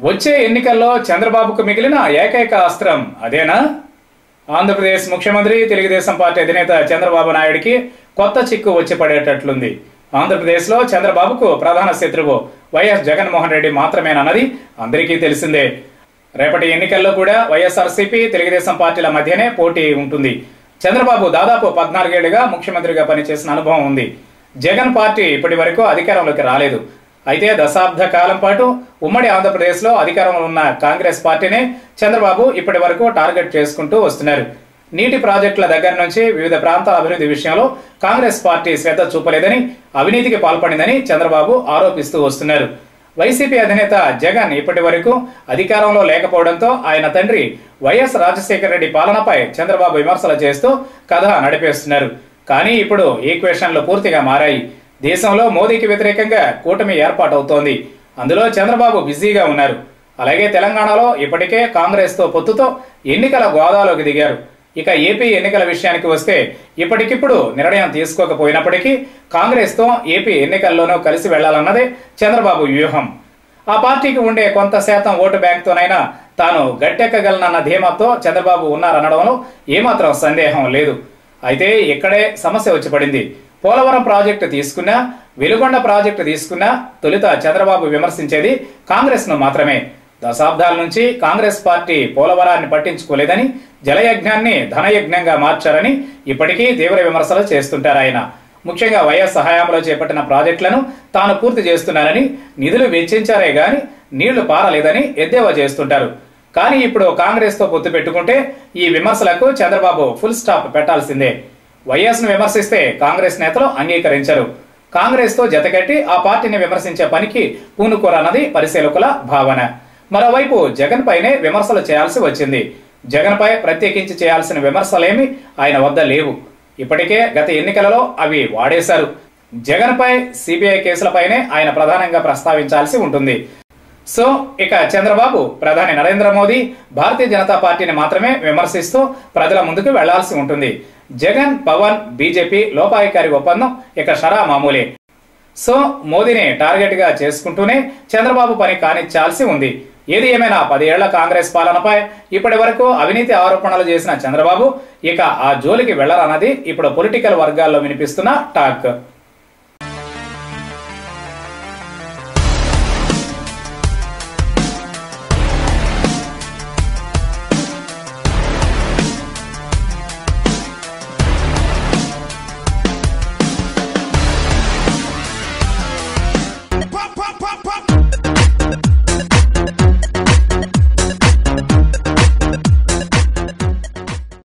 వచ్చే ఎన్నికల్లో చంద్రబాబుకు మిగిలిన ఏకైక అస్త్రం అదేనా ఆంధ్రప్రదేశ్ ముఖ్యమంత్రి తెలుగుదేశం పార్టీ అధినేత చంద్రబాబు నాయుడికి కొత్త చిక్కు వచ్చి పడేటట్లుంది ఆంధ్రప్రదేశ్లో చంద్రబాబుకు ప్రధాన శత్రువు వైఎస్ జగన్మోహన్ రెడ్డి మాత్రమేనన్నది అందరికీ తెలిసిందే రేపటి ఎన్నికల్లో కూడా వైఎస్ఆర్సీపీ తెలుగుదేశం పార్టీల మధ్యనే పోటీ ఉంటుంది చంద్రబాబు దాదాపు పద్నాలుగేళ్లుగా ముఖ్యమంత్రిగా పనిచేసిన అనుభవం ఉంది జగన్ పార్టీ ఇప్పటి వరకు అధికారంలోకి రాలేదు అయితే దశాబ్ద కాలం పాటు ఉమ్మడి ఆంధ్రప్రదేశ్లో అధికారంలో ఉన్న కాంగ్రెస్ పార్టీనే చంద్రబాబు ఇప్పటి వరకు టార్గెట్ చేసుకుంటూ వస్తున్నారు నీటి ప్రాజెక్టుల దగ్గర నుంచి వివిధ ప్రాంతాల అభివృద్ధి విషయంలో కాంగ్రెస్ పార్టీ శ్రద్ధ చూపలేదని అవినీతికి పాల్పడిందని చంద్రబాబు ఆరోపిస్తూ వస్తున్నారు వైసీపీ అధినేత జగన్ ఇప్పటి వరకు అధికారంలో లేకపోవడంతో ఆయన తండ్రి వైఎస్ రాజశేఖర రెడ్డి పాలనపై చంద్రబాబు విమర్శలు చేస్తూ కథ నడిపేస్తున్నారు కానీ ఇప్పుడు ఈక్వేషన్లు పూర్తిగా మారాయి దేశంలో మోదీకి వ్యతిరేకంగా కూటమి ఏర్పాటవుతోంది అందులో చంద్రబాబు బిజీగా ఉన్నారు అలాగే తెలంగాణలో ఇప్పటికే కాంగ్రెస్ తో పొత్తుతో ఎన్నికల గోదాలోకి దిగారు ఇక ఏపీ ఎన్నికల విషయానికి వస్తే ఇప్పటికిప్పుడు నిర్ణయం తీసుకోకపోయినప్పటికీ కాంగ్రెస్ తో ఏపీ ఎన్నికల్లోనూ కలిసి వెళ్లాలన్నదే చంద్రబాబు వ్యూహం ఆ పార్టీకి ఉండే కొంత శాతం ఓటు బ్యాంక్తోనైనా తాను గట్టెక్కగలనన్న ధీమాతో చంద్రబాబు ఉన్నారనడంలో ఏమాత్రం సందేహం లేదు అయితే ఇక్కడే సమస్య వచ్చి పడింది పోలవరం ప్రాజెక్టు తీసుకున్నా వెలుగొండ ప్రాజెక్టు తీసుకున్నా తొలుత చంద్రబాబు విమర్శించేది కాంగ్రెస్ ను మాత్రమే దశాబ్దాల నుంచి కాంగ్రెస్ పార్టీ పోలవరాన్ని పట్టించుకోలేదని జలయజ్ఞాన్ని ధనయజ్ఞంగా మార్చారని ఇప్పటికీ తీవ్ర విమర్శలు చేస్తుంటారు ఆయన ముఖ్యంగా వైఎస్ హయాంలో చేపట్టిన ప్రాజెక్టులను తాను పూర్తి చేస్తున్నానని నిధులు వెచ్చించారే గాని నీళ్లు పారలేదని ఎద్దేవా చేస్తుంటారు కానీ ఇప్పుడు కాంగ్రెస్ తో పొత్తు పెట్టుకుంటే ఈ విమర్శలకు చంద్రబాబు ఫుల్ స్టాప్ పెట్టాల్సిందే వైఎస్ ను విమర్శిస్తే కాంగ్రెస్ నేతలు అంగీకరించరు కాంగ్రెస్ తో జతకట్టి ఆ పార్టీని విమర్శించే పనికి పూనుకోరన్నది పరిశీలకుల భావన మరోవైపు జగన్ పైనే విమర్శలు చేయాల్సి వచ్చింది జగన్ పై ప్రత్యేకించి చేయాల్సిన విమర్శలేమి ఆయన వద్ద లేవు ఇప్పటికే గత ఎన్నికలలో అవి వాడేశారు జగన్ పై సిబిఐ కేసులపైనే ఆయన ప్రధానంగా ప్రస్తావించాల్సి ఉంటుంది సో ఇక చంద్రబాబు ప్రధాని నరేంద్ర మోదీ భారతీయ జనతా పార్టీని మాత్రమే విమర్శిస్తూ ప్రజల ముందుకు వెళ్లాల్సి ఉంటుంది జగన్ పవన్ బీజేపీ లోపాయికారి ఒప్పందం ఇక షరా మామూలే సో మోదీని టార్గెట్ గా చేసుకుంటూనే చంద్రబాబు పని కానిచ్చాల్సి ఉంది ఏది ఏమైనా పదేళ్ల కాంగ్రెస్ పాలనపై ఇప్పటి వరకు అవినీతి ఆరోపణలు చేసిన చంద్రబాబు ఇక ఆ జోలికి వెళ్లరన్నది ఇప్పుడు పొలిటికల్ వర్గాల్లో వినిపిస్తున్న టాక్